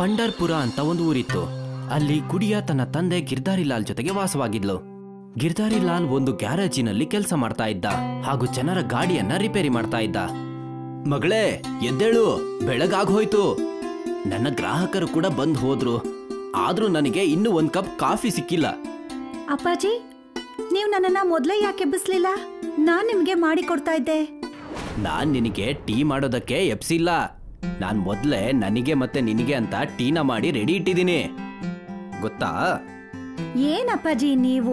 ಪಂಡರ್ಪುರ ಅಂತ ಒಂದು ಊರಿತ್ತು ಅಲ್ಲಿ ಗುಡಿಯ ತನ್ನ ತಂದೆ ಗಿರ್ಧಾರಿ ಲಾಲ್ ಜೊತೆಗೆ ವಾಸವಾಗಿದ್ಲು ಗಿರ್ಧಾರಿ ಲಾಲ್ ಒಂದು ಗ್ಯಾರೇಜಿನಲ್ಲಿ ಕೆಲಸ ಮಾಡ್ತಾ ಇದ್ದ ಹಾಗೂ ಜನರ ಗಾಡಿಯನ್ನ ರಿಪೇರಿ ಮಾಡ್ತಾ ಇದ್ದ ಮಗಳೇ ಎದ್ದೇಳು ಬೆಳಗಾಗೋಯ್ತು ನನ್ನ ಗ್ರಾಹಕರು ಕೂಡ ಬಂದ್ ಹೋದ್ರು ಆದ್ರೂ ನನಗೆ ಇನ್ನೂ ಒಂದ್ ಕಪ್ ಕಾಫಿ ಸಿಕ್ಕಿಲ್ಲ ಅಪ್ಪಾಜಿ ನೀವು ನನ್ನನ್ನ ಮೊದ್ಲೇ ಯಾಕೆ ಎಬ್ಬಿಸ್ಲಿಲ್ಲ ನಾನ್ ನಿಮ್ಗೆ ಮಾಡಿ ಕೊಡ್ತಾ ಇದ್ದೆ ನಾನ್ ನಿನಗೆ ಟೀ ಮಾಡೋದಕ್ಕೆ ಎಪ್ಸಿಲ್ಲ ನಾನ್ ಮೊದ್ಲೇ ನನಗೆ ಮತ್ತೆ ನಿನಗೆ ಅಂತ ಟೀನ ಮಾಡಿ ರೆಡಿ ಇಟ್ಟಿದ್ದೀನಿ ಗೊತ್ತಾ ಏನ್ ಅಪ್ಪಾಜಿ ನೀವು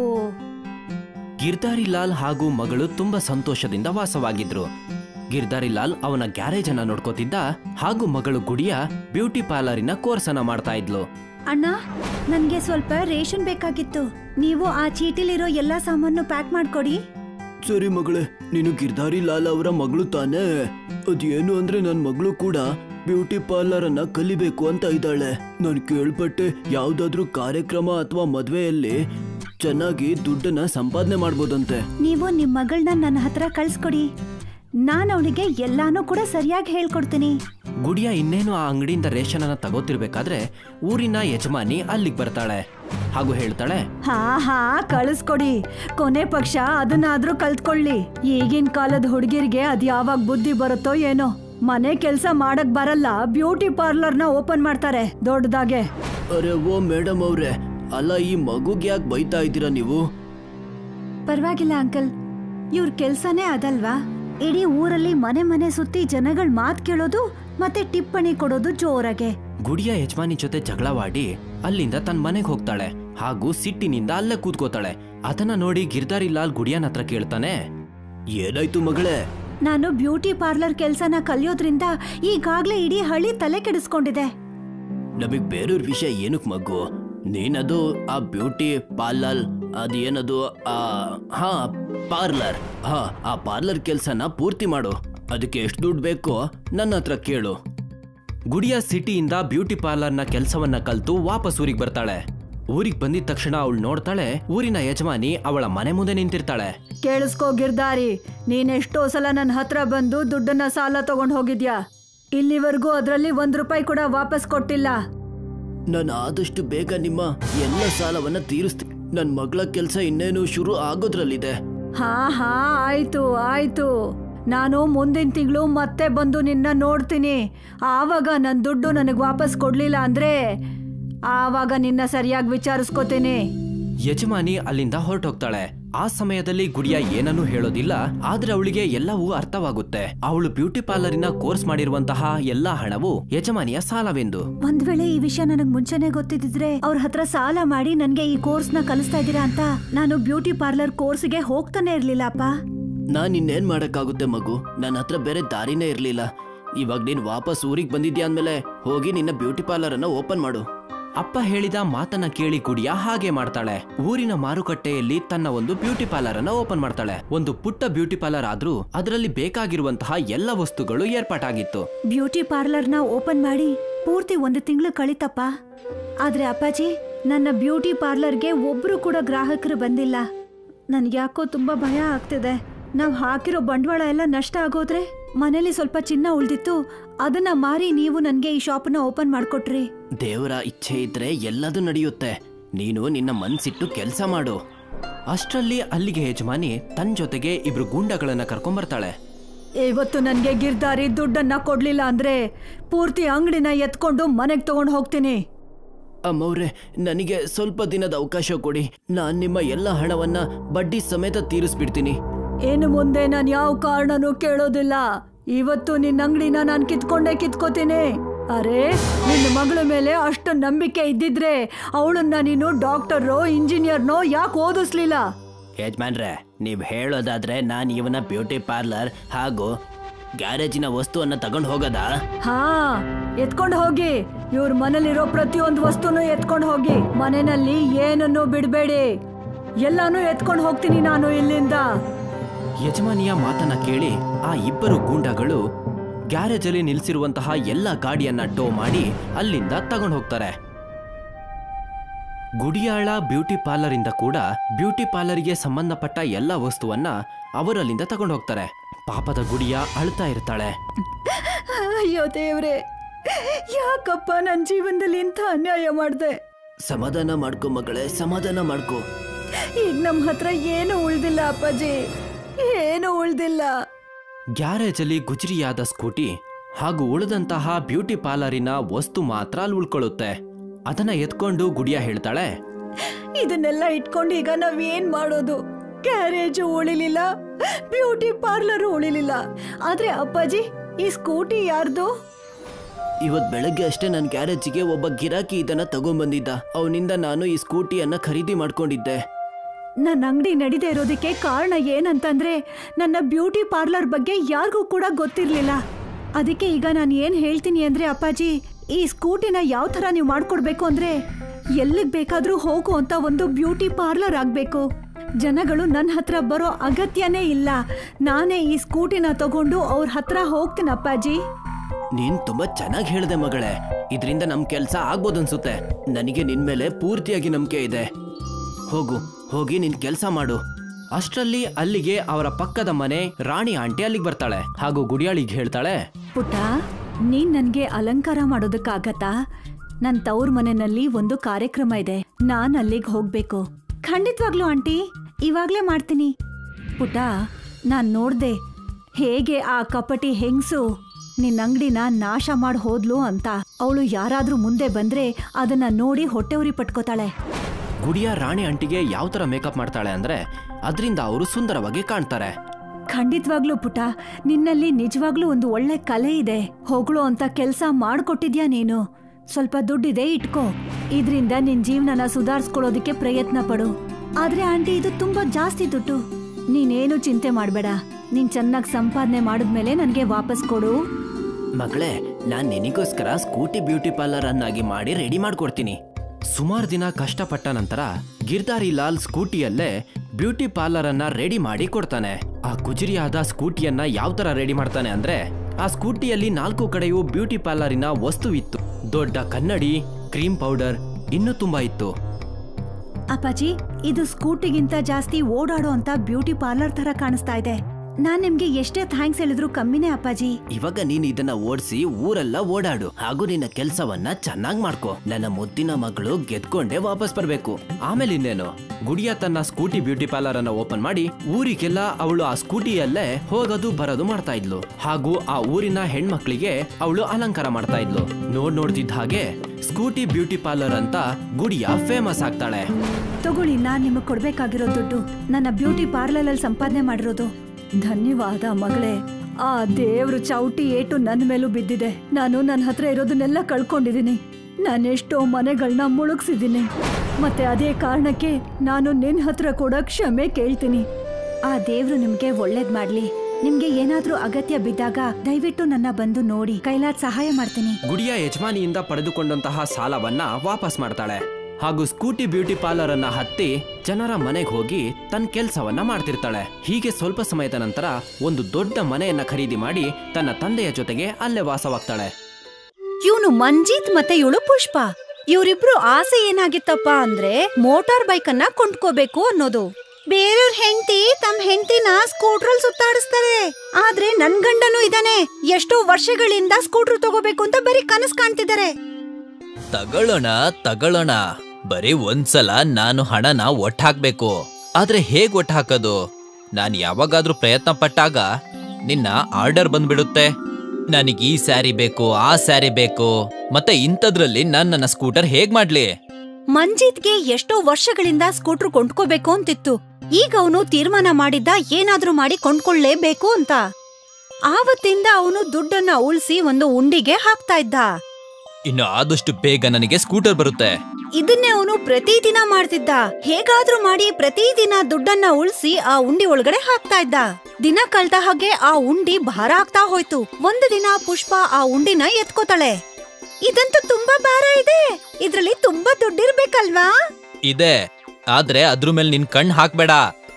ಗಿರ್ಧಾರಿ ಲಾಲ್ ಹಾಗೂ ಮಗಳು ತುಂಬಾ ಸಂತೋಷದಿಂದ ವಾಸವಾಗಿದ್ರು ಗಿರ್ಧಾರಿ ಲಾಲ್ ಅವನ ಗ್ಯಾರೇಜ್ ಅನ್ನ ನೋಡ್ಕೋತಿದ್ದ ಹಾಗೂ ಮಗಳು ಗುಡಿಯ ಬ್ಯೂಟಿ ಪಾರ್ಲರಿನ ಕೋರ್ಸ್ ಅನ್ನ ಮಾಡ್ತಾ ಇದ್ಲು ಅಣ್ಣ ನನ್ಗೆ ಸ್ವಲ್ಪ ರೇಷನ್ ಬೇಕಾಗಿತ್ತು ನೀವು ಆ ಚೀಟಿಲಿರೋ ಎಲ್ಲಾ ಸಾಮಾನು ಪ್ಯಾಕ್ ಮಾಡ್ಕೊಡಿ ಸರಿ ಮಗಳೇ ನೀನು ಗಿರ್ಧಾರಿ ಲಾಲ್ ಅವರ ಮಗಳು ತಾನೇ ಅದೇನು ಅಂದ್ರೆ ನನ್ನ ಮಗಳು ಕೂಡ ಬ್ಯೂಟಿ ಪಾರ್ಲರ್ ಅನ್ನ ಕಲಿಬೇಕು ಅಂತ ಇದ್ದಾಳೆ ನಾನು ಕೇಳ್ಪಟ್ಟೆ ಯಾವ್ದಾದ್ರೂ ಕಾರ್ಯಕ್ರಮ ಅಥವಾ ಮದ್ವೆಯಲ್ಲಿ ಚೆನ್ನಾಗಿ ದುಡ್ಡನ್ನ ಸಂಪಾದನೆ ಮಾಡ್ಬೋದಂತೆ ನೀವು ನಿಮ್ ಮಗಳನ್ನ ನನ್ನ ಹತ್ರ ಕಳ್ಸ್ಕೊಡಿ ನಾನ್ ಅವಳಿಗೆ ಎಲ್ಲಾನು ಕೂಡ ಸರಿಯಾಗಿ ಹೇಳ್ಕೊಡ್ತೀನಿ ಗುಡಿಯ ಇನ್ನೇನು ಆ ಅಂಗಡಿಯಿಂದ ರೇಷನ್ ಅನ್ನ ತಗೋತಿರ್ಬೇಕಾದ್ರೆ ಊರಿನ ಯಜಮಾನಿ ಅಲ್ಲಿಗೆ ಬರ್ತಾಳೆ ಹಾಗೂ ಹೇಳ್ತಾಳೆ ಹಾ ಹಾ ಕಳಿಸ್ಕೊಡಿ ಕೊನೆ ಪಕ್ಷ ಅದನ್ನಾದ್ರೂ ಕಲ್ತ್ಕೊಳ್ಳಿ ಈಗಿನ ಕಾಲದ ಹುಡುಗಿರಿಗೆ ಅದ್ ಯಾವಾಗ ಬುದ್ಧಿ ಬರುತ್ತೋ ಏನೋ ಮನೆ ಕೆಲ್ಸ ಮಾಡಕ್ ಬರಲ್ಲ ಬ್ಯೂಟಿ ಪಾರ್ಲರ್ನ ಓಪನ್ ಮಾಡ್ತಾರೆ ದೊಡ್ಡದಾಗೆ ಅರೆ ಓ ಮೇಡಮ್ ಅವ್ರೆ ಅಲ್ಲ ಈ ಮಗುಗೆ ಯಾಕೆ ಬೈತಾ ಇದ್ದೀರಾ ನೀವು ಪರವಾಗಿಲ್ಲ ಅಂಕಲ್ ಇವ್ರ ಕೆಲ್ಸನೇ ಅದಲ್ವಾ ಇಡೀ ಊರಲ್ಲಿ ಮನೆ ಮನೆ ಸುತ್ತಿ ಜನಗಳ್ ಮಾತ್ ಕೇಳೋದು ಮತ್ತೆ ಟಿಪ್ಪಣಿ ಕೊಡೋದು ಜೋರಾಗೆ ಗುಡಿಯ ಯಜಮಾನಿ ಜೊತೆ ಜಗಳವಾಡಿ ಅಲ್ಲಿಂದ ತನ್ನ ಮನೆಗೆ ಹೋಗ್ತಾಳೆ ಹಾಗೂ ಸಿಟ್ಟಿನಿಂದ ಅಲ್ಲೇ ಕೂತ್ಕೋತಾಳೆ ಅದನ್ನ ನೋಡಿ ಗಿರ್ಧಾರಿ ಲಾಲ್ ಗುಡಿಯನ್ ಹತ್ರ ಕೇಳ್ತಾನೆ ಏನಾಯ್ತು ಮಗಳೇ ನಾನು ಬ್ಯೂಟಿ ಪಾರ್ಲರ್ ಕೆಲ್ಸನ ಕಲಿಯೋದ್ರಿಂದ ಈಗಾಗ್ಲೇ ಇಡೀ ಹಳ್ಳಿ ತಲೆ ಕೆಡಿಸ್ಕೊಂಡಿದೆ ನಮಗ್ ಬೇರೆಯವ್ರ ವಿಷಯ ಏನಕ್ ಮಗು ನೀನದು ಆ ಬ್ಯೂಟಿ ಪಾರ್ಲರ್ ಅದೇನದು ಆ ಹಾ ಪಾರ್ಲರ್ ಹಾ ಆ ಪಾರ್ಲರ್ ಕೆಲ್ಸನ ಪೂರ್ತಿ ಮಾಡು ಅದಕ್ಕೆ ಎಷ್ಟು ದುಡ್ಡು ಬೇಕೋ ನನ್ನ ಹತ್ರ ಕೇಳು ಗುಡಿಯ ಸಿಟಿಯಿಂದ ಬ್ಯೂಟಿ ಪಾರ್ಲರ್ನ ಕೆಲಸವನ್ನ ಕಲ್ತು ವಾಪಸ್ ಊರಿಗೆ ಬರ್ತಾಳೆ ಊರಿಗೆ ಬಂದಿದ ತಕ್ಷಣ ಅವಳು ನೋಡ್ತಾಳೆ ಊರಿನ ಯಜಮಾನಿ ಅವಳ ಮನೆ ಮುಂದೆ ನಿಂತಿರ್ತಾಳೆ ಕೇಳಿಸ್ಕೋ ಗಿರ್ದಾರಿ ನೀನ್ ಎಷ್ಟೋ ಸಲ ನನ್ನ ಹತ್ರ ಬಂದು ದುಡ್ಡನ್ನ ಸಾಲ ತಗೊಂಡ್ ಹೋಗಿದ್ಯಾ ಇಲ್ಲಿವರೆಗೂ ಅದ್ರಲ್ಲಿ ಒಂದ್ ರೂಪಾಯಿ ಕೂಡ ವಾಪಸ್ ಕೊಟ್ಟಿಲ್ಲ ನಾನು ಆದಷ್ಟು ಬೇಗ ನಿಮ್ಮ ಎಲ್ಲ ಸಾಲವನ್ನ ತೀರಿಸ್ತೀನಿ ನನ್ನ ಮಗಳ ಕೆಲಸ ಇನ್ನೇನು ಶುರು ಆಗೋದ್ರಲ್ಲಿದೆ ಹಾ ಹಾ ಆಯ್ತು ಆಯ್ತು ನಾನು ಮುಂದಿನ ತಿಂಗಳು ಮತ್ತೆ ಬಂದು ನಿನ್ನ ನೋಡ್ತೀನಿ ಆವಾಗ ನನ್ನ ದುಡ್ಡು ನನಗೆ ವಾಪಸ್ ಕೊಡ್ಲಿಲ್ಲ ಅಂದ್ರೆ ಆವಾಗ ನಿನ್ನ ಸರಿಯಾಗಿ ವಿಚಾರಿಸ್ಕೋತೀನಿ ಯಜಮಾನಿ ಅಲ್ಲಿಂದ ಹೊರಟೋಗ್ತಾಳೆ ಆ ಸಮಯದಲ್ಲಿ ಗುಡಿಯ ಏನನ್ನೂ ಹೇಳೋದಿಲ್ಲ ಆದ್ರೆ ಅವಳಿಗೆ ಎಲ್ಲವೂ ಅರ್ಥವಾಗುತ್ತೆ ಅವಳು ಬ್ಯೂಟಿ ಪಾರ್ಲರಿನ ಕೋರ್ಸ್ ಮಾಡಿರುವಂತಹ ಎಲ್ಲಾ ಹಣವು ಯಜಮಾನಿಯ ಸಾಲವೆಂದು ಒಂದ್ ವೇಳೆ ಈ ವಿಷಯ ನನಗ್ ಮುಂಚೆನೆ ಗೊತ್ತಿದ್ರೆ ಅವ್ರ ಹತ್ರ ಸಾಲ ಮಾಡಿ ನನ್ಗೆ ಈ ಕೋರ್ಸ್ ನ ಕಲಿಸ್ತಾ ಇದ್ದೀರಾ ಅಂತ ನಾನು ಬ್ಯೂಟಿ ಪಾರ್ಲರ್ ಕೋರ್ಸ್ಗೆ ಹೋಗ್ತಾನೆ ಇರ್ಲಿಲ್ಲ ಅಪ್ಪ ನಾನು ಇನ್ನೇನ್ ಮಾಡಕ್ಕಾಗುತ್ತೆ ಮಗು ನನ್ನ ಹತ್ರ ಬೇರೆ ದಾರಿನೇ ಇರ್ಲಿಲ್ಲ ಇವಾಗ ನೀನ್ ವಾಪಸ್ ಊರಿಗೆ ಬಂದಿದ್ಯಾ ಅಂದ್ಮೇಲೆ ಹೋಗಿ ನಿನ್ನ ಬ್ಯೂಟಿ ಪಾರ್ಲರ್ ಅನ್ನ ಓಪನ್ ಮಾಡು ಅಪ್ಪ ಹೇಳಿದ ಮಾತನ್ನ ಕೇಳಿ ಗುಡಿಯ ಹಾಗೆ ಮಾಡ್ತಾಳೆ ಊರಿನ ಮಾರುಕಟ್ಟೆಯಲ್ಲಿ ತನ್ನ ಒಂದು ಬ್ಯೂಟಿ ಪಾರ್ಲರ್ ಅನ್ನ ಓಪನ್ ಮಾಡ್ತಾಳೆ ಒಂದು ಪುಟ್ಟ ಬ್ಯೂಟಿ ಪಾರ್ಲರ್ ಆದ್ರೂ ಅದರಲ್ಲಿ ಬೇಕಾಗಿರುವಂತಹ ಎಲ್ಲ ವಸ್ತುಗಳು ಏರ್ಪಾಟಾಗಿತ್ತು ಬ್ಯೂಟಿ ಪಾರ್ಲರ್ನ ಓಪನ್ ಮಾಡಿ ಪೂರ್ತಿ ಒಂದು ತಿಂಗಳು ಕಳಿತಪ್ಪ ಆದ್ರೆ ಅಪ್ಪಾಜಿ ನನ್ನ ಬ್ಯೂಟಿ ಪಾರ್ಲರ್ಗೆ ಒಬ್ರು ಕೂಡ ಗ್ರಾಹಕರು ಬಂದಿಲ್ಲ ನನ್ಗೆ ಯಾಕೋ ತುಂಬಾ ಭಯ ಆಗ್ತಿದೆ ನಾವ್ ಹಾಕಿರೋ ಬಂಡವಾಳ ಎಲ್ಲ ನಷ್ಟ ಆಗೋದ್ರೆ ಮನೇಲಿ ಸ್ವಲ್ಪ ಚಿನ್ನ ಉಳ್ದಿತ್ತು ಅದನ್ನ ಮಾರಿ ನೀವು ನನ್ಗೆ ಈ ಶಾಪ್ನ ಓಪನ್ ಮಾಡ್ಕೊಟ್ರಿ ದೇವರ ಇಚ್ಛೆ ಇದ್ರೆ ಎಲ್ಲದೂ ನಡೆಯುತ್ತೆ ನೀನು ನಿನ್ನ ಮನ್ಸಿಟ್ಟು ಕೆಲಸ ಮಾಡು ಅಷ್ಟರಲ್ಲಿ ಅಲ್ಲಿಗೆ ಯಜಮಾನಿ ತನ್ನ ಜೊತೆಗೆ ಇಬ್ರು ಗೂಂಡಗಳನ್ನ ಕರ್ಕೊಂಬರ್ತಾಳೆ ಇವತ್ತು ನನ್ಗೆ ಗಿರ್ದಾರಿ ದುಡ್ಡನ್ನ ಕೊಡ್ಲಿಲ್ಲ ಅಂದ್ರೆ ಪೂರ್ತಿ ಅಂಗಡಿನ ಎತ್ಕೊಂಡು ಮನೆಗ್ ತಗೊಂಡ್ ಹೋಗ್ತೀನಿ ಅಮ್ಮವ್ರೆ ನನಗೆ ಸ್ವಲ್ಪ ದಿನದ ಅವಕಾಶ ಕೊಡಿ ನಾನ್ ನಿಮ್ಮ ಎಲ್ಲ ಹಣವನ್ನ ಬಡ್ಡಿ ಸಮೇತ ತೀರಿಸ್ಬಿಡ್ತೀನಿ ಇನ್ನು ಮುಂದೆ ನಾನು ಯಾವ ಕಾರಣನೂ ಕೇಳೋದಿಲ್ಲ ಇವತ್ತು ನಿನ್ನ ಅಂಗಡಿನ ನಾನು ಕಿತ್ಕೊಂಡೇ ಕಿತ್ಕೋತೀನಿ ಅರೆ ನಿನ್ನ ಮಗಳ ಮೇಲೆ ಅಷ್ಟು ನಂಬಿಕೆ ಇದ್ದಿದ್ರೆ ಅವಳನ್ನ ನೀನು ಡಾಕ್ಟರ್ರೋ ಇಂಜಿನಿಯರ್ನೋ ಯಾಕೆ ಓದಿಸ್ಲಿಲ್ಲ ಯಜಮಾನ್ರೆ ನೀವ್ ಹೇಳೋದಾದ್ರೆ ನಾನು ಇವನ ಬ್ಯೂಟಿ ಪಾರ್ಲರ್ ಹಾಗೂ ಗ್ಯಾರೇಜಿನ ವಸ್ತುವನ್ನ ತಗೊಂಡು ಹೋಗೋದಾ ಹಾ ಎತ್ಕೊಂಡು ಹೋಗಿ ಇವ್ರ ಮನೇಲಿರೋ ಪ್ರತಿಯೊಂದು ವಸ್ತುನು ಎತ್ಕೊಂಡು ಹೋಗಿ ಮನೆಯಲ್ಲಿ ಏನನ್ನು ಬಿಡಬೇಡಿ ಎಲ್ಲಾನು ಎತ್ಕೊಂಡು ಹೋಗ್ತೀನಿ ನಾನು ಇಲ್ಲಿಂದ ಯಜಮಾನಿಯ ಮಾತನ್ನ ಕೇಳಿ ಆ ಇಬ್ಬರು ಗೂಂಡಗಳು ಗ್ಯಾರೇಜ್ ಅಲ್ಲಿ ನಿಲ್ಸಿರುವಂತಹ ಎಲ್ಲ ಗಾಡಿಯನ್ನ ಟೋ ಮಾಡಿ ಅಲ್ಲಿಂದ ತಗೊಂಡು ಹೋಗ್ತಾರೆ ಗುಡಿಯಾಳ ಬ್ಯೂಟಿ ಪಾರ್ಲರ್ ಇಂದ ಕೂಡ ಬ್ಯೂಟಿ ಪಾರ್ಲರ್ಗೆ ಸಂಬಂಧಪಟ್ಟ ಎಲ್ಲ ವಸ್ತುವನ್ನ ಅವರಲ್ಲಿಂದ ತಗೊಂಡು ಹೋಗ್ತಾರೆ ಪಾಪದ ಗುಡಿಯ ಅಳ್ತಾ ಇರ್ತಾಳೆ ಅಯ್ಯೋ ದೇವ್ರೆ ಯಾಕಪ್ಪ ನನ್ನ ಜೀವನದಲ್ಲಿ ಇಂಥ ಅನ್ಯಾಯ ಮಾಡಿದೆ ಸಮಾಧಾನ ಮಾಡ್ಕೊ ಮಗಳೇ ಸಮಾಧಾನ ಮಾಡ್ಕೊ ಈಗ ನಮ್ಮ ಹತ್ರ ಏನು ಉಳ್ದಿಲ್ಲ ಅಪ್ಪಾಜಿ ಏನು ಉಳ್ದಿಲ್ಲ ಗ್ಯಾರೇಜಲ್ಲಿ ಗುಜರಿಯಾದ ಸ್ಕೂಟಿ ಹಾಗೂ ಉಳಿದಂತಹ ಬ್ಯೂಟಿ ಪಾರ್ಲರಿನ ವಸ್ತು ಮಾತ್ರ ಅಲ್ಲಿ ಉಳ್ಕೊಳ್ಳುತ್ತೆ ಅದನ್ನ ಎತ್ಕೊಂಡು ಗುಡಿಯ ಹೇಳ್ತಾಳೆ ಇದನ್ನೆಲ್ಲ ಇಟ್ಕೊಂಡು ಈಗ ನಾವ್ ಏನ್ ಮಾಡೋದು ಕ್ಯಾರೇಜು ಉಳಿಲಿಲ್ಲ ಬ್ಯೂಟಿ ಪಾರ್ಲರ್ ಉಳಿಲಿಲ್ಲ ಆದ್ರೆ ಅಪ್ಪಾಜಿ ಈ ಸ್ಕೂಟಿ ಯಾರ್ದು ಇವತ್ ಬೆಳಗ್ಗೆ ಅಷ್ಟೇ ನನ್ನ ಗ್ಯಾರೇಜಿಗೆ ಒಬ್ಬ ಗಿರಾಕಿ ಇದನ್ನ ತಗೊಂಬಂದಿದ್ದ ಅವನಿಂದ ನಾನು ಈ ಸ್ಕೂಟಿಯನ್ನ ಖರೀದಿ ಮಾಡ್ಕೊಂಡಿದ್ದೆ ನನ್ನ ಅಂಗಡಿ ನಡೀದೇ ಇರೋದಕ್ಕೆ ಕಾರಣ ಏನಂತಂದ್ರೆ ನನ್ನ ಬ್ಯೂಟಿ ಪಾರ್ಲರ್ ಬಗ್ಗೆ ಯಾರಿಗೂ ಕೂಡ ಗೊತ್ತಿರ್ಲಿಲ್ಲ ಅದಕ್ಕೆ ಈಗ ನಾನು ಏನ್ ಹೇಳ್ತೀನಿ ಅಂದ್ರೆ ಅಪ್ಪಾಜಿ ಈ ಸ್ಕೂಟಿನ ಯಾವ ಥರ ನೀವು ಮಾಡ್ಕೊಡ್ಬೇಕು ಅಂದ್ರೆ ಎಲ್ಲಿಗೆ ಬೇಕಾದ್ರೂ ಹೋಗು ಅಂತ ಒಂದು ಬ್ಯೂಟಿ ಪಾರ್ಲರ್ ಆಗ್ಬೇಕು ಜನಗಳು ನನ್ನ ಹತ್ರ ಬರೋ ಅಗತ್ಯನೇ ಇಲ್ಲ ನಾನೇ ಈ ಸ್ಕೂಟಿನ ತಗೊಂಡು ಅವ್ರ ಹತ್ರ ಹೋಗ್ತೀನಿ ಅಪ್ಪಾಜಿ ನೀನ್ ತುಂಬಾ ಚೆನ್ನಾಗಿ ಹೇಳ್ದೆ ಮಗಳೇ ಇದರಿಂದ ನಮ್ ಕೆಲ್ಸ ಆಗ್ಬೋದು ಅನ್ಸುತ್ತೆ ನನಗೆ ನಿನ್ ಮೇಲೆ ಪೂರ್ತಿಯಾಗಿ ನಂಬಿಕೆ ಇದೆ ಹೋಗು ಹೋಗಿ ನಿನ್ ಕೆಲ್ಸ ಮಾಡು ಅಷ್ಟರಲ್ಲಿ ಅಲ್ಲಿಗೆ ಅವರ ಪಕ್ಕದ ಮನೆ ರಾಣಿ ಆಂಟಿ ಅಲ್ಲಿಗೆ ಬರ್ತಾಳೆ ಹಾಗೂ ಗುಡಿಯಾಳಿಗೆ ಹೇಳ್ತಾಳೆ ಪುಟ್ಟ ನೀನ್ ನನ್ಗೆ ಅಲಂಕಾರ ಮಾಡೋದಕ್ಕಾಗತ್ತಾ ನನ್ ತವ್ರ ಮನೆಯಲ್ಲಿ ಒಂದು ಕಾರ್ಯಕ್ರಮ ಇದೆ ನಾನ್ ಅಲ್ಲಿಗೆ ಹೋಗ್ಬೇಕು ಖಂಡಿತವಾಗ್ಲೂ ಆಂಟಿ ಇವಾಗ್ಲೇ ಮಾಡ್ತೀನಿ ಪುಟ್ಟ ನಾನ್ ನೋಡ್ದೆ ಹೇಗೆ ಆ ಕಪಟಿ ಹೆಂಗ್ಸು ನಿನ್ನ ಅಂಗಡಿನ ನಾಶ ಮಾಡಿ ಹೋದ್ಲು ಅಂತ ಅವಳು ಯಾರಾದ್ರೂ ಮುಂದೆ ಬಂದ್ರೆ ಅದನ್ನ ನೋಡಿ ಹೊಟ್ಟೆ ಉರಿ ಪಟ್ಕೋತಾಳೆ ಗುಡಿಯ ರಾಣಿ ಆಂಟಿಗೆ ಯಾವ ತರ ಮೇಕಪ್ ಮಾಡ್ತಾಳೆ ಅಂದ್ರೆ ಅದರಿಂದ ಅವರು ಸುಂದರವಾಗಿ ಕಾಣ್ತಾರೆ ಖಂಡಿತವಾಗ್ಲೂ ಪುಟ ನಿನ್ನಲ್ಲಿ ನಿಜವಾಗ್ಲೂ ಒಂದು ಒಳ್ಳೆ ಕಲೆ ಇದೆ ಹೊಗಳು ಅಂತ ಕೆಲ್ಸ ಮಾಡ್ಕೊಟ್ಟಿದ್ಯಾ ನೀನು ಸ್ವಲ್ಪ ದುಡ್ಡಿದೆ ಇಟ್ಕೋ ಇದ್ರಿಂದ ನಿನ್ ಜೀವನನ ಸುಧಾರಿಸ್ಕೊಳ್ಳೋದಕ್ಕೆ ಪ್ರಯತ್ನ ಪಡು ಆದ್ರೆ ಆಂಟಿ ಇದು ತುಂಬಾ ಜಾಸ್ತಿ ದುಡ್ಡು ನೀನೇನು ಚಿಂತೆ ಮಾಡ್ಬೇಡ ನೀನ್ ಚೆನ್ನಾಗಿ ಸಂಪಾದನೆ ಮಾಡಿದ್ಮೇಲೆ ನನ್ಗೆ ವಾಪಸ್ ಕೊಡು ಮಗಳೇ ನಾನ್ ನಿನಗೋಸ್ಕರ ಸ್ಕೂಟಿ ಬ್ಯೂಟಿ ಪಾರ್ಲರ್ ಅನ್ನಾಗಿ ಮಾಡಿ ರೆಡಿ ಮಾಡ್ಕೊಡ್ತೀನಿ ಸುಮಾರು ದಿನ ಕಷ್ಟಪಟ್ಟ ನಂತರ ಗಿರ್ದಾರಿ ಲಾಲ್ ಸ್ಕೂಟಿಯಲ್ಲೇ ಬ್ಯೂಟಿ ಪಾರ್ಲರ್ ಅನ್ನ ರೆಡಿ ಮಾಡಿ ಕೊಡ್ತಾನೆ ಆ ಗುಜರಿಯಾದ ಸ್ಕೂಟಿಯನ್ನ ಯಾವ ತರ ರೆಡಿ ಮಾಡ್ತಾನೆ ಅಂದ್ರೆ ಆ ಸ್ಕೂಟಿಯಲ್ಲಿ ನಾಲ್ಕು ಕಡೆಯೂ ಬ್ಯೂಟಿ ಪಾರ್ಲರಿನ ವಸ್ತು ಇತ್ತು ದೊಡ್ಡ ಕನ್ನಡಿ ಕ್ರೀಮ್ ಪೌಡರ್ ಇನ್ನೂ ತುಂಬಾ ಇತ್ತು ಅಪ್ಪಾಜಿ ಇದು ಸ್ಕೂಟಿಗಿಂತ ಜಾಸ್ತಿ ಓಡಾಡೋ ಅಂತ ಬ್ಯೂಟಿ ಪಾರ್ಲರ್ ತರ ಕಾಣಿಸ್ತಾ ಇದೆ ನಾನ್ ನಿಮ್ಗೆ ಎಷ್ಟೇ ಥ್ಯಾಂಕ್ಸ್ ಹೇಳಿದ್ರು ಕಮ್ಮಿನೇ ಅಪ್ಪಾಜಿ ಇವಾಗ ನೀನ್ ಇದನ್ನ ಓಡಿಸಿ ಊರೆಲ್ಲ ಓಡಾಡು ಹಾಗೂ ನಿನ್ನ ಕೆಲ್ಸವನ್ನ ಚೆನ್ನಾಗ್ ಮಾಡ್ಕೋ ನನ್ನ ಮುದ್ದಿನ ಮಗಳು ಗೆದ್ಕೊಂಡೇ ವಾಪಸ್ ಬರ್ಬೇಕು ಆಮೇಲೆ ಇನ್ನೇನು ಗುಡಿಯ ತನ್ನ ಸ್ಕೂಟಿ ಬ್ಯೂಟಿ ಪಾರ್ಲರ್ ಅನ್ನ ಓಪನ್ ಮಾಡಿ ಊರಿಗೆಲ್ಲ ಅವಳು ಆ ಸ್ಕೂಟಿಯಲ್ಲೇ ಹೋಗೋದು ಬರೋದು ಮಾಡ್ತಾ ಇದ್ಲು ಹಾಗೂ ಆ ಊರಿನ ಹೆಣ್ಮಕ್ಳಿಗೆ ಅವಳು ಅಲಂಕಾರ ಮಾಡ್ತಾ ಇದ್ಲು ನೋಡ್ ನೋಡ್ತಿದ್ದ ಹಾಗೆ ಸ್ಕೂಟಿ ಬ್ಯೂಟಿ ಪಾರ್ಲರ್ ಅಂತ ಗುಡಿಯ ಫೇಮಸ್ ಆಗ್ತಾಳೆ ತಗೊಳ್ಳಿ ನಾನ್ ನಿಮಗ್ ಕೊಡ್ಬೇಕಾಗಿರೋ ದುಡ್ಡು ನನ್ನ ಬ್ಯೂಟಿ ಪಾರ್ಲರ್ ಅಲ್ಲಿ ಸಂಪಾದನೆ ಮಾಡಿರೋದು ಧನ್ಯವಾದ ಮಗಳೇ ಆ ದೇವ್ರು ಚೌಟಿ ಏಟು ನನ್ನ ಮೇಲೂ ಬಿದ್ದಿದೆ ನಾನು ನನ್ನ ಹತ್ರ ಇರೋದನ್ನೆಲ್ಲ ಕಳ್ಕೊಂಡಿದ್ದೀನಿ ನಾನೆಷ್ಟೋ ಮನೆಗಳನ್ನ ಮುಳುಗ್ಸಿದ್ದೀನಿ ಮತ್ತೆ ಅದೇ ಕಾರಣಕ್ಕೆ ನಾನು ನಿನ್ನ ಹತ್ರ ಕೂಡ ಕ್ಷಮೆ ಕೇಳ್ತೀನಿ ಆ ದೇವ್ರು ನಿಮ್ಗೆ ಒಳ್ಳೇದ್ ಮಾಡ್ಲಿ ನಿಮ್ಗೆ ಏನಾದ್ರೂ ಅಗತ್ಯ ಬಿದ್ದಾಗ ದಯವಿಟ್ಟು ನನ್ನ ಬಂದು ನೋಡಿ ಕೈಲಾದ್ ಸಹಾಯ ಮಾಡ್ತೀನಿ ಗುಡಿಯ ಯಜಮಾನಿಯಿಂದ ಪಡೆದುಕೊಂಡಂತಹ ಸಾಲವನ್ನ ವಾಪಸ್ ಮಾಡ್ತಾಳೆ ಹಾಗೂ ಸ್ಕೂಟಿ ಬ್ಯೂಟಿ ಪಾರ್ಲರ್ ಅನ್ನ ಹತ್ತಿ ಜನರ ಮನೆಗೆ ಹೋಗಿ ತನ್ನ ಕೆಲಸವನ್ನ ಮಾಡ್ತಿರ್ತಾಳೆ ಹೀಗೆ ಸ್ವಲ್ಪ ಸಮಯದ ನಂತರ ಒಂದು ದೊಡ್ಡ ಮನೆಯನ್ನ ಖರೀದಿ ಮಾಡಿ ತನ್ನ ತಂದೆಯ ಜೊತೆಗೆ ಅಲ್ಲೇ ವಾಸವಾಗ್ತಾಳೆ ಇವನು ಮಂಜೀತ್ ಮತ್ತೆ ಇವಳು ಪುಷ್ಪ ಇವರಿಬ್ರು ಆಸೆ ಏನಾಗಿತ್ತಪ್ಪ ಅಂದ್ರೆ ಮೋಟಾರ್ ಬೈಕ್ ಅನ್ನ ಕೊಂಡ್ಕೋಬೇಕು ಅನ್ನೋದು ಬೇರೆಯವ್ರ ಹೆಂಡತಿ ತಮ್ಮ ಹೆಂಡತಿನ ಸ್ಕೂಟ್ರಲ್ ಸುತ್ತಾಡಿಸ್ತಾರೆ ಆದ್ರೆ ನನ್ ಗಂಡನೂ ಇದಾನೆ ಎಷ್ಟೋ ವರ್ಷಗಳಿಂದ ಸ್ಕೂಟ್ರ್ ತಗೋಬೇಕು ಅಂತ ಬರೀ ಕನಸ್ ಕಾಣ್ತಿದ್ದಾರೆ ತಗೊಳ್ಳೋಣ ತಗೊಳ್ಳೋಣ ಬರೀ ಒಂದ್ಸಲ ನಾನು ಹಣನ ಒಟ್ಟಾಕ್ಬೇಕು ಆದ್ರೆ ಹೇಗ್ ಒಟ್ಟಾಕೋದು ನಾನ್ ಯಾವಾಗಾದ್ರೂ ಪ್ರಯತ್ನ ಪಟ್ಟಾಗ ನಿನ್ನ ಆರ್ಡರ್ ಬಂದ್ಬಿಡುತ್ತೆ ನನಗ್ ಈ ಸ್ಯಾರಿ ಬೇಕು ಆ ಸ್ಯಾರಿ ಬೇಕು ಮತ್ತೆ ಇಂಥದ್ರಲ್ಲಿ ನಾನ್ ನನ್ನ ಸ್ಕೂಟರ್ ಹೇಗ್ ಮಾಡ್ಲಿ ಮಂಜೀತ್ಗೆ ಎಷ್ಟೋ ವರ್ಷಗಳಿಂದ ಸ್ಕೂಟ್ರ್ ಕೊಂಡ್ಕೋಬೇಕು ಅಂತಿತ್ತು ಈಗ ಅವನು ತೀರ್ಮಾನ ಮಾಡಿದ್ದ ಏನಾದ್ರೂ ಮಾಡಿ ಕೊಂಡ್ಕೊಳ್ಳೇಬೇಕು ಅಂತ ಆವತ್ತಿಂದ ಅವನು ದುಡ್ಡನ್ನ ಉಳಿಸಿ ಒಂದು ಉಂಡಿಗೆ ಹಾಕ್ತಾ ಇದ್ದ ಇನ್ನು ಆದಷ್ಟು ಬೇಗ ನನಗೆ ಸ್ಕೂಟರ್ ಬರುತ್ತೆ ಇದನ್ನೇ ಅವನು ಪ್ರತಿದಿನ ಮಾಡ್ತಿದ್ದ ಹೇಗಾದ್ರೂ ಮಾಡಿ ಪ್ರತಿದಿನ ದುಡ್ಡನ್ನ ಉಳಿಸಿ ಆ ಉಂಡಿ ಒಳಗಡೆ ಹಾಕ್ತಾ ಇದ್ದ ದಿನ ಕಳ್ದ ಹಾಗೆ ಆ ಉಂಡಿ ಭಾರ ಆಗ್ತಾ ಹೋಯ್ತು ಒಂದು ದಿನ ಪುಷ್ಪ ಆ ಉಂಡಿನ ಎತ್ಕೋತಾಳೆ ಇದಂತೂ ತುಂಬಾ ಭಾರ ಇದೆ ಇದ್ರಲ್ಲಿ ತುಂಬಾ ದುಡ್ಡಿರ್ಬೇಕಲ್ವಾ ಇದೆ ಆದ್ರೆ ಅದ್ರ ಮೇಲೆ ನಿನ್ ಕಣ್ ಹಾಕ್ಬೇಡ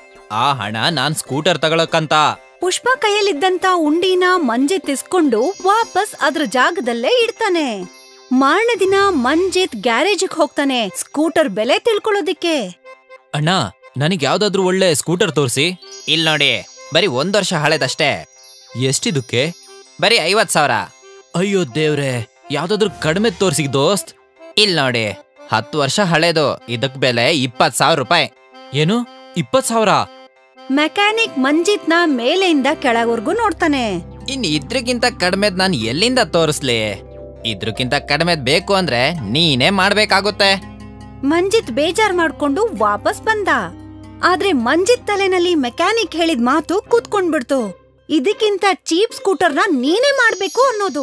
ಆ ಹಣ ನಾನ್ ಸ್ಕೂಟರ್ ತಗೊಳಕ್ಕಂತ ಪುಷ್ಪ ಕೈಯಲ್ಲಿದ್ದಂತ ಉಂಡಿನ ಮಂಜಿತ್ ಇಸ್ಕೊಂಡು ವಾಪಸ್ ಅದ್ರ ಜಾಗದಲ್ಲೇ ಇಡ್ತಾನೆ ಮಾರನೇ ದಿನ ಮಂಜಿತ್ ಗ್ಯಾರೇಜಿಗ್ ಹೋಗ್ತಾನೆ ಸ್ಕೂಟರ್ ಬೆಲೆ ತಿಳ್ಕೊಳ್ಳೋದಿಕ್ಕೆ ಅಣ್ಣ ನನಗ್ ಯಾವ್ದಾದ್ರು ಒಳ್ಳೆ ಸ್ಕೂಟರ್ ತೋರಿಸಿ ಇಲ್ ನೋಡಿ ಬರೀ ಒಂದ್ ವರ್ಷ ಹಳೆದಷ್ಟೇ ಎಷ್ಟಿದಕ್ಕೆ ಬರೀ ಐವತ್ ಸಾವಿರ ಅಯ್ಯೋ ದೇವ್ರೆ ಯಾವ್ದಾದ್ರು ಕಡಿಮೆ ತೋರ್ಸಿಗ್ ದೋಸ್ತ್ ಇಲ್ ನೋಡಿ ಹತ್ತು ವರ್ಷ ಹಳೇದು ಇದಕ್ ಬೆಲೆ ಇಪ್ಪತ್ ಸಾವಿರ ರೂಪಾಯಿ ಏನು ಇಪ್ಪತ್ ಸಾವಿರ ಮೆಕ್ಯಾನಿಕ್ ಮಂಜಿತ್ನ ಮೇಲೆಯಿಂದ ಕೆಳವರೆಗೂ ನೋಡ್ತಾನೆ ಇನ್ ಇದ್ರಕ್ಕಿಂತ ಕಡಿಮೆದ್ ನಾನ್ ಎಲ್ಲಿಂದ ತೋರಿಸ್ಲಿ ಇದ್ರಕ್ಕಿಂತ ಕಡಿಮೆದ್ ಬೇಕು ಅಂದ್ರೆ ನೀನೇ ಮಾಡ್ಬೇಕಾಗುತ್ತೆ ಮಂಜಿತ್ ಬೇಜಾರ್ ಮಾಡ್ಕೊಂಡು ವಾಪಸ್ ಬಂದ ಆದ್ರೆ ಮಂಜಿತ್ ತಲೆನಲ್ಲಿ ಮೆಕ್ಯಾನಿಕ್ ಹೇಳಿದ ಮಾತು ಕೂತ್ಕೊಂಡ್ಬಿಡ್ತು ಇದಕ್ಕಿಂತ ಚೀಪ್ ಸ್ಕೂಟರ್ನ ನೀನೇ ಮಾಡ್ಬೇಕು ಅನ್ನೋದು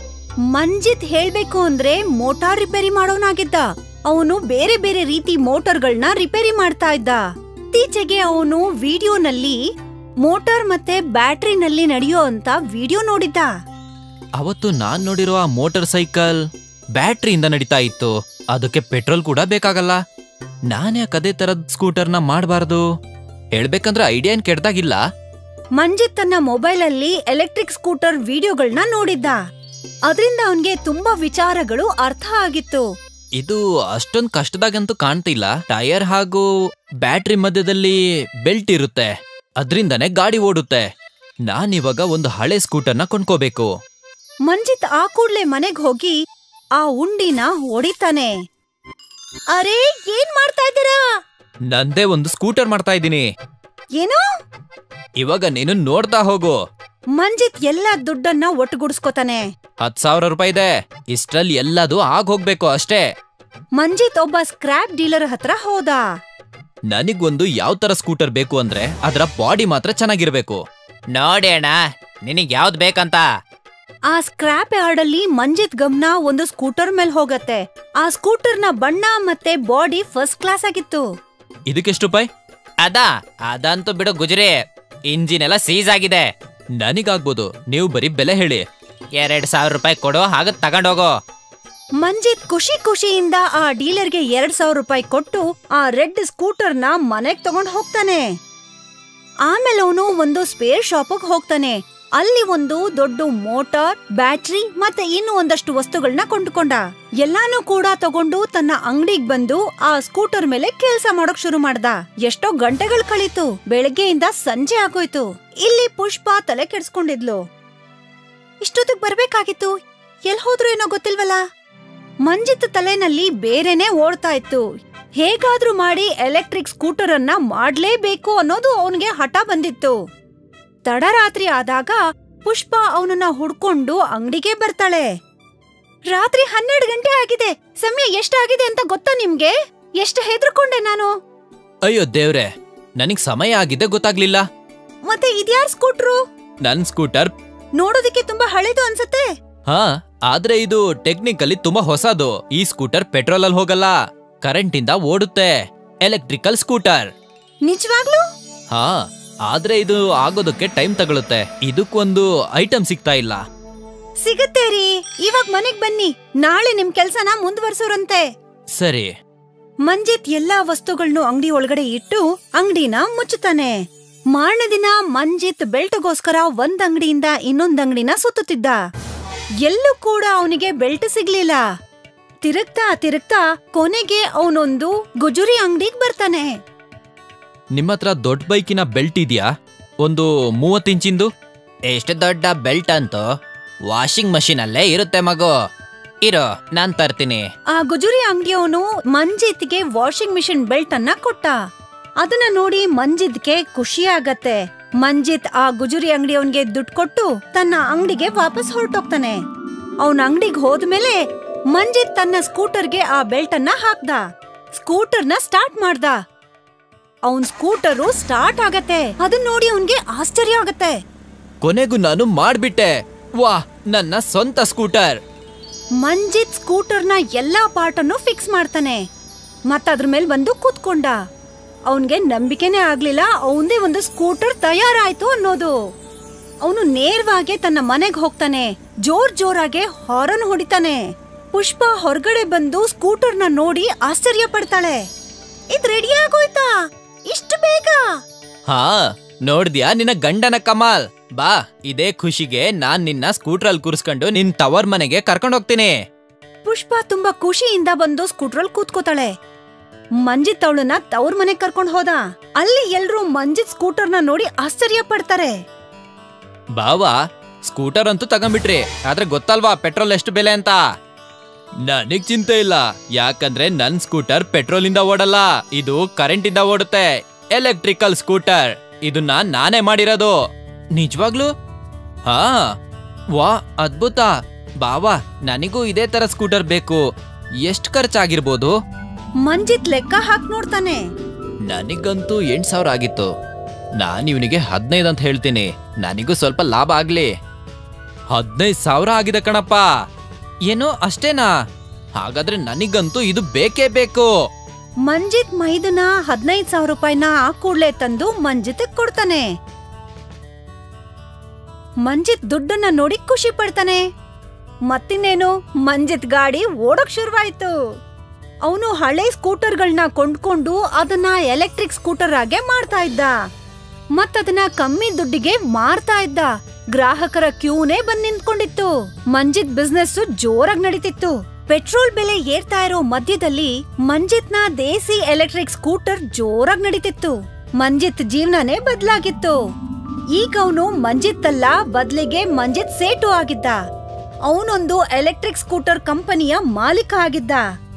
ಮಂಜಿತ್ ಹೇಳ್ಬೇಕು ಅಂದ್ರೆ ಮೋಟಾರ್ ರಿಪೇರಿ ಮಾಡೋನಾಗಿದ್ದ ಅವನು ಬೇರೆ ಬೇರೆ ರೀತಿ ಮೋಟಾರ್ಗಳನ್ನ ರಿಪೇರಿ ಮಾಡ್ತಾ ಇದ್ದ ಇತ್ತೀಚೆಗೆ ಅವನು ವಿಡಿಯೋನಲ್ಲಿ ಮೋಟಾರ್ ಮತ್ತೆ ಬ್ಯಾಟ್ರಿನಲ್ಲಿ ನಡೆಯೋ ಅಂತ ವಿಡಿಯೋ ನೋಡಿದ್ದ ಅವತ್ತು ನಾನ್ ನೋಡಿರೋ ಆ ಮೋಟಾರ್ ಸೈಕಲ್ ಬ್ಯಾಟ್ರಿಯಿಂದ ನಡೀತಾ ಇತ್ತು ಅದಕ್ಕೆ ಪೆಟ್ರೋಲ್ ಕೂಡ ಬೇಕಾಗಲ್ಲ ನಾನ್ಯಾಕ್ ಅದೇ ತರದ್ ಸ್ಕೂಟರ್ನ ಮಾಡಬಾರ್ದು ಹೇಳ್ಬೇಕಂದ್ರೆ ಐಡಿಯಾ ಏನ್ ಕೆಡ್ದಾಗಿಲ್ಲ ಮಂಜಿತ್ ತನ್ನ ಮೊಬೈಲಲ್ಲಿ ಎಲೆಕ್ಟ್ರಿಕ್ ಸ್ಕೂಟರ್ ವಿಡಿಯೋಗಳನ್ನ ನೋಡಿದ್ದ ಅದರಿಂದ ಅವನ್ಗೆ ತುಂಬಾ ವಿಚಾರಗಳು ಅರ್ಥ ಆಗಿತ್ತು ಇದು ಅಷ್ಟೊಂದ್ ಕಷ್ಟದಾಗಂತೂ ಕಾಣ್ತಿಲ್ಲ ಟೈರ್ ಹಾಗೂ ಬ್ಯಾಟ್ರಿ ಮಧ್ಯದಲ್ಲಿ ಬೆಲ್ಟ್ ಇರುತ್ತೆ ಅದ್ರಿಂದನೇ ಗಾಡಿ ಓಡುತ್ತೆ ನಾನಿವಾಗ ಒಂದು ಹಳೆ ಸ್ಕೂಟರ್ನ ಕೊಂಡ್ಕೋಬೇಕು ಮಂಜಿತ್ ಆ ಕೂಡ್ಲೆ ಮನೆಗ್ ಹೋಗಿ ಆ ಉಂಡಿನ ಹೊಡಿತಾನೆ ಅರೆ ಏನ್ ಮಾಡ್ತಾ ಇದ್ದೀರಾ ನಂದೇ ಒಂದು ಸ್ಕೂಟರ್ ಮಾಡ್ತಾ ಇದ್ದೀನಿ ಏನು ಇವಾಗ ನೀನು ನೋಡ್ತಾ ಹೋಗು ಮಂಜಿತ್ ಎಲ್ಲ ದುಡ್ಡನ್ನ ಒಟ್ಟುಗೂಡಿಸ್ಕೊತಾನೆ ಹತ್ ಸಾವಿರ ರೂಪಾಯಿ ಇದೆ ಇಷ್ಟ್ರಲ್ಲಿ ಎಲ್ಲದು ಆಗ್ ಹೋಗ್ಬೇಕು ಅಷ್ಟೇ ಮಂಜಿತ್ ಒಬ್ಬ ಸ್ಕ್ರಾಪ್ ಡೀಲರ್ ಹತ್ರ ಹೋದ ನನಗೊಂದು ಯಾವ ತರ ಸ್ಕೂಟರ್ ಬೇಕು ಅಂದ್ರೆ ಅದರ ಬಾಡಿ ಮಾತ್ರ ಚೆನ್ನಾಗಿರ್ಬೇಕು ನೋಡಿ ಅಣ್ಣ ನಿನಗ್ ಯಾವ್ದು ಬೇಕಂತ ಆ ಸ್ಕ್ರಾಪ್ ಯಾರ್ಡ್ ಅಲ್ಲಿ ಮಂಜಿತ್ ಗಮನ ಒಂದು ಸ್ಕೂಟರ್ ಮೇಲೆ ಹೋಗತ್ತೆ ಆ ಸ್ಕೂಟರ್ನ ಬಣ್ಣ ಮತ್ತೆ ಬಾಡಿ ಫಸ್ಟ್ ಕ್ಲಾಸ್ ಆಗಿತ್ತು ಇದಕ್ಕೆಷ್ಟು ರೂಪಾಯಿ ಅದಾ ಅದಂತೂ ಬಿಡು ಗುಜರಿ ಇಂಜಿನ್ ಎಲ್ಲ ಸೀಸ್ ಆಗಿದೆ ನನಗಾಗ್ಬೋದು ನೀವು ಬರೀ ಬೆಲೆ ಹೇಳಿ ಎರಡ್ ಸಾವಿರ ರೂಪಾಯಿ ಕೊಡು ಹಾಗ ತಗೊಂಡೋಗೋ ಮಂಜಿತ್ ಖುಷಿ ಖುಷಿಯಿಂದ ಆ ಡೀಲರ್ಗೆ ಎರಡ್ ಸಾವಿರ ರೂಪಾಯಿ ಕೊಟ್ಟು ಆ ರೆಡ್ ಸ್ಕೂಟರ್ನ ಮನೆಗ್ ತಗೊಂಡ್ ಹೋಗ್ತಾನೆ ಆಮೇಲೆ ಅವನು ಒಂದು ಸ್ಪೇರ್ ಶಾಪಿಗೆ ಹೋಗ್ತಾನೆ ಅಲ್ಲಿ ಒಂದು ದೊಡ್ಡ ಮೋಟಾರ್ ಬ್ಯಾಟ್ರಿ ಮತ್ತೆ ಇನ್ನು ಒಂದಷ್ಟು ವಸ್ತುಗಳನ್ನ ಕೊಂಡುಕೊಂಡ ಎಲ್ಲಾನು ಕೂಡ ತಗೊಂಡು ತನ್ನ ಅಂಗಡಿಗ್ ಬಂದು ಆ ಸ್ಕೂಟರ್ ಮೇಲೆ ಕೆಲ್ಸ ಮಾಡೋಕ್ ಶುರು ಮಾಡ್ದ ಎಷ್ಟೋ ಗಂಟೆಗಳು ಕಳೀತು ಬೆಳಗ್ಗೆಯಿಂದ ಸಂಜೆ ಆಗೋಯ್ತು ಇಲ್ಲಿ ಪುಷ್ಪ ತಲೆ ಕೆಡ್ಸ್ಕೊಂಡಿದ್ಲು ಇಷ್ಟೊತ್ತಿಗೆ ಬರ್ಬೇಕಾಗಿತ್ತು ಎಲ್ ಹೋದ್ರು ಏನೋ ಗೊತ್ತಿಲ್ವಲ್ಲ ಮಂಜಿತ್ ತಲೆನಲ್ಲಿ ಬೇರೆನೆ ಓಡ್ತಾ ಇತ್ತು ಹೇಗಾದ್ರೂ ಮಾಡಿ ಎಲೆಕ್ಟ್ರಿಕ್ ಸ್ಕೂಟರ್ ಅನ್ನ ಮಾಡ್ಲೇಬೇಕು ಅನ್ನೋದು ಅವನಿಗೆ ಹಠ ಬಂದಿತ್ತು ತಡರಾತ್ರಿ ಆದಾಗ ಪುಷ್ಪ ಅವನನ್ನ ಹುಡ್ಕೊಂಡು ಅಂಗಡಿಗೆ ಬರ್ತಾಳೆ ರಾತ್ರಿ ಹನ್ನೆರಡು ಗಂಟೆ ಆಗಿದೆ ಸಮಯ ಎಷ್ಟಾಗಿದೆ ಅಂತ ಗೊತ್ತಾ ನಿಮ್ಗೆ ಎಷ್ಟು ಹೆದರ್ಕೊಂಡೆ ನಾನು ಅಯ್ಯೋ ದೇವ್ರೆ ನನಗ್ ಸಮಯ ಆಗಿದೆ ಗೊತ್ತಾಗ್ಲಿಲ್ಲ ಮತ್ತೆ ಇದ್ಯಾರ್ ಸ್ಕೂಟ್ರು ನನ್ ಸ್ಕೂಟರ್ ನೋಡೋದಕ್ಕೆ ತುಂಬಾ ಹಳೇದು ಅನ್ಸತ್ತೆ ಹಾ ಆದ್ರೆ ಇದು ಟೆಕ್ನಿಕಲಿ ತುಂಬಾ ಹೊಸದು ಈ ಸ್ಕೂಟರ್ ಪೆಟ್ರೋಲ್ ಅಲ್ಲಿ ಹೋಗಲ್ಲ ಕರೆಂಟ್ ಇಂದ ಓಡುತ್ತೆ ಎಲೆಕ್ಟ್ರಿಕಲ್ ಸ್ಕೂಟರ್ ನಿಜವಾಗ್ಲೂ ಹಾ ಆದ್ರೆ ಇದು ಆಗೋದಕ್ಕೆ ಟೈಮ್ ತಗೊಳುತ್ತೆ ಇದಕ್ಕೊಂದು ಐಟಮ್ ಸಿಗ್ತಾ ಇಲ್ಲ ಸಿಗತ್ತೆ ರೀ ಇವಾಗ ಮನೆಗ್ ಬನ್ನಿ ನಾಳೆ ನಿಮ್ ಕೆಲ್ಸನ ಮುಂದುವರ್ಸೋರಂತೆ ಸರಿ ಮಂಜಿತ್ ಎಲ್ಲಾ ವಸ್ತುಗಳನ್ನು ಅಂಗಡಿ ಒಳಗಡೆ ಇಟ್ಟು ಅಂಗಡಿನ ಮುಚ್ಚುತ್ತಾನೆ ಮಾರನೇ ದಿನ ಮಂಜಿತ್ ಬೆಲ್ಟ್ಗೋಸ್ಕರ ಒಂದ್ ಅಂಗಡಿಯಿಂದ ಇನ್ನೊಂದ್ ಅಂಗಡಿನ ಸುತ್ತುತ್ತಿದ್ದ ಎಲ್ಲೂ ಕೂಡ ಅವನಿಗೆ ಬೆಲ್ಟ್ ಸಿಗ್ಲಿಲ್ಲ ತಿರುಗ್ತಾ ತಿರುಗ್ತಾ ಕೊನೆಗೆ ಅವನೊಂದು ಗುಜುರಿ ಅಂಗಡಿಗ್ ಬರ್ತಾನೆ ನಿಮ್ಮ ಹತ್ರ ದೊಡ್ಡ ಬೈಕಿನ ಬೆಲ್ಟ್ ಇದೆಯಾ ಒಂದು ಮೂವತ್ತು ಇಂಚಿಂದು ಎಷ್ಟು ದೊಡ್ಡ ಬೆಲ್ಟ್ ಅಂತೂ ವಾಷಿಂಗ್ ಮಷೀನ್ ಅಲ್ಲೇ ಇರುತ್ತೆ ಮಗು ಇರೋ ನಾನ್ ತರ್ತೀನಿ ಆ ಗುಜುರಿ ಅಂಗಡಿಯವನು ಮಂಜಿತ್ಗೆ ವಾಷಿಂಗ್ ಮಿಷಿನ್ ಬೆಲ್ಟ್ ಅನ್ನ ಕೊಟ್ಟ ಅದನ್ನ ನೋಡಿ ಮಂಜಿತ್ಗೆ ಖುಷಿ ಆಗತ್ತೆ ಮಂಜಿತ್ ಆ ಗುಜುರಿ ಅಂಗಡಿಯವನ್ಗೆ ದುಡ್ಡು ಕೊಟ್ಟು ತನ್ನ ಅಂಗಡಿಗೆ ವಾಪಸ್ ಹೊರಟೋಗ್ತಾನೆ ಅವನ ಅಂಗಡಿಗೆ ಹೋದ್ಮೇಲೆ ಮಂಜಿತ್ ತನ್ನ ಸ್ಕೂಟರ್ಗೆ ಆ ಬೆಲ್ಟ್ ಅನ್ನ ಹಾಕ್ದ ಸ್ಕೂಟರ್ನ ಸ್ಟಾರ್ಟ್ ಮಾಡ್ದ ಅವನ್ ಸ್ಕೂಟರು ಸ್ಟಾರ್ಟ್ ಆಗತ್ತೆ ಅದನ್ನ ನೋಡಿ ಅವನ್ಗೆ ಆಶ್ಚರ್ಯ ಆಗತ್ತೆ ಕೊನೆಗೂ ನಾನು ಮಾಡ್ಬಿಟ್ಟೆ ವಾ ನನ್ನ ಸ್ವಂತ ಸ್ಕೂಟರ್ ಮಂಜಿತ್ ಸ್ಕೂಟರ್ನ ಎಲ್ಲಾ ಪಾರ್ಟ್ ಅನ್ನು ಫಿಕ್ಸ್ ಮಾಡ್ತಾನೆ ಮತ್ತದ್ರ ಮೇಲೆ ಬಂದು ಕೂತ್ಕೊಂಡ ಅವನ್ಗೆ ನಂಬಿಕೆನೇ ಆಗ್ಲಿಲ್ಲ ಅವಂದೇ ಒಂದು ಸ್ಕೂಟರ್ ತಯಾರಾಯ್ತು ಅನ್ನೋದು ಅವನು ನೇರವಾಗಿ ತನ್ನ ಮನೆಗ್ ಹೋಗ್ತಾನೆ ಜೋರ್ ಜೋರಾಗೆ ಹಾರನ್ ಹೊಡಿತಾನೆ ಪುಷ್ಪ ಹೊರಗಡೆ ಬಂದು ಸ್ಕೂಟರ್ನ ನೋಡಿ ಆಶ್ಚರ್ಯ ಪಡ್ತಾಳೆ ಇದ್ ರೆಡಿ ಆಗೋಯ್ತಾ ಇಷ್ಟು ಬೇಗ ಹಾ ನೋಡ್ದ್ಯಾ ನಿನ್ನ ಗಂಡನ ಕಮಾಲ್ ಬಾ ಇದೇ ಖುಷಿಗೆ ನಾನ್ ನಿನ್ನ ಸ್ಕೂಟರ್ ಅಲ್ಲಿ ಕೂರಿಸ್ಕೊಂಡು ನಿನ್ ಟವರ್ ಮನೆಗೆ ಕರ್ಕೊಂಡು ಹೋಗ್ತೀನಿ ಪುಷ್ಪ ತುಂಬಾ ಖುಷಿಯಿಂದ ಬಂದು ಸ್ಕೂಟ್ರಲ್ ಕೂತ್ಕೋತಾಳೆ ಮಂಜಿತ್ ಅವಳನ್ನ ತವ್ರ ಮನೆಗ್ ಕರ್ಕೊಂಡ್ ಹೋದ ಅಲ್ಲಿ ಎಲ್ರೂ ಮಂಜಿತ್ ಸ್ಕೂಟರ್ನ ನೋಡಿ ಆಶ್ಚರ್ಯ ಪಡ್ತಾರೆ ಬಾವಾ ಸ್ಕೂಟರ್ ಅಂತೂ ತಗೊಂಬಿಟ್ರಿ ಆದ್ರೆ ಗೊತ್ತಲ್ವಾ ಪೆಟ್ರೋಲ್ ಎಷ್ಟು ಬೆಲೆ ಅಂತ ನನಗ್ ಚಿಂತೆ ಇಲ್ಲ ಯಾಕಂದ್ರೆ ನನ್ ಸ್ಕೂಟರ್ ಪೆಟ್ರೋಲ್ ಇಂದ ಓಡಲ್ಲ ಇದು ಕರೆಂಟ್ ಇಂದ ಓಡುತ್ತೆ ಎಲೆಕ್ಟ್ರಿಕಲ್ ಸ್ಕೂಟರ್ ಇದನ್ನ ನಾನೇ ಮಾಡಿರೋದು ನಿಜವಾಗ್ಲು ಹಾ ವಾ ಅದ್ಭುತ ಬಾವಾ ನನಗೂ ಇದೇ ತರ ಸ್ಕೂಟರ್ ಬೇಕು ಎಷ್ಟ್ ಖರ್ಚಾಗಿರ್ಬೋದು ಮಂಜಿತ್ ಲೆಕ್ಕ ಹಾಕ್ ನೋಡ್ತಾನೆ ನನಗಂತೂ ಎಂಟ್ ಸಾವಿರ ಆಗಿತ್ತು ನಾನು ಇವನಿಗೆ ಹದಿನೈದು ಅಂತ ಹೇಳ್ತೀನಿ ನನಗೂ ಸ್ವಲ್ಪ ಲಾಭ ಆಗ್ಲಿ ಹದಿನೈದು ಸಾವಿರ ಆಗಿದೆ ಕಣಪ್ಪ ಏನು ಅಷ್ಟೇನಾ ಹಾಗಾದ್ರೆ ನನಗಂತೂ ಇದು ಬೇಕೇ ಬೇಕು ಮಂಜಿತ್ ಮೈದನ ಹದಿನೈದು ಸಾವಿರ ರೂಪಾಯಿನ ಆ ಕೂಡ್ಲೆ ತಂದು ಮಂಜಿತ್ ಕೊಡ್ತಾನೆ ಮಂಜಿತ್ ದುಡ್ಡನ್ನ ನೋಡಿ ಖುಷಿ ಪಡ್ತಾನೆ ಮತ್ತಿನ್ನೇನು ಮಂಜಿತ್ ಗಾಡಿ ಓಡಕ್ ಶುರುವಾಯ್ತು ಅವನು ಹಳೆ ಸ್ಕೂಟರ್ಗಳನ್ನ ಕೊಂಡ್ಕೊಂಡು ಅದನ್ನ ಎಲೆಕ್ಟ್ರಿಕ್ ಸ್ಕೂಟರ್ ಆಗೆ ಮಾಡ್ತಾ ಇದ್ದ ಮತ್ತದನ್ನ ಕಮ್ಮಿ ದುಡ್ಡಿಗೆ ಮಾರ್ತಾ ಇದ್ದ ಗ್ರಾಹಕರ ಕ್ಯೂನೇ ಬಂದ್ ನಿಂತ್ಕೊಂಡಿತ್ತು ಮಂಜಿತ್ ಬಿಸ್ನೆಸ್ ಜೋರಾಗಿ ನಡೀತಿತ್ತು ಪೆಟ್ರೋಲ್ ಬೆಲೆ ಏರ್ತಾ ಇರೋ ಮಧ್ಯದಲ್ಲಿ ಮಂಜಿತ್ನ ದೇಸಿ ಎಲೆಕ್ಟ್ರಿಕ್ ಸ್ಕೂಟರ್ ಜೋರಾಗಿ ನಡೀತಿತ್ತು ಮಂಜಿತ್ ಜೀವನನೇ ಬದ್ಲಾಗಿತ್ತು ಈಗ ಅವನು ಮಂಜಿತ್ ಅಲ್ಲ ಬದ್ಲಿಗೆ ಮಂಜಿತ್ ಸೇಟು ಆಗಿದ್ದ ಅವನೊಂದು ಎಲೆಕ್ಟ್ರಿಕ್ ಸ್ಕೂಟರ್ ಕಂಪನಿಯ ಮಾಲೀಕ ಆಗಿದ್ದ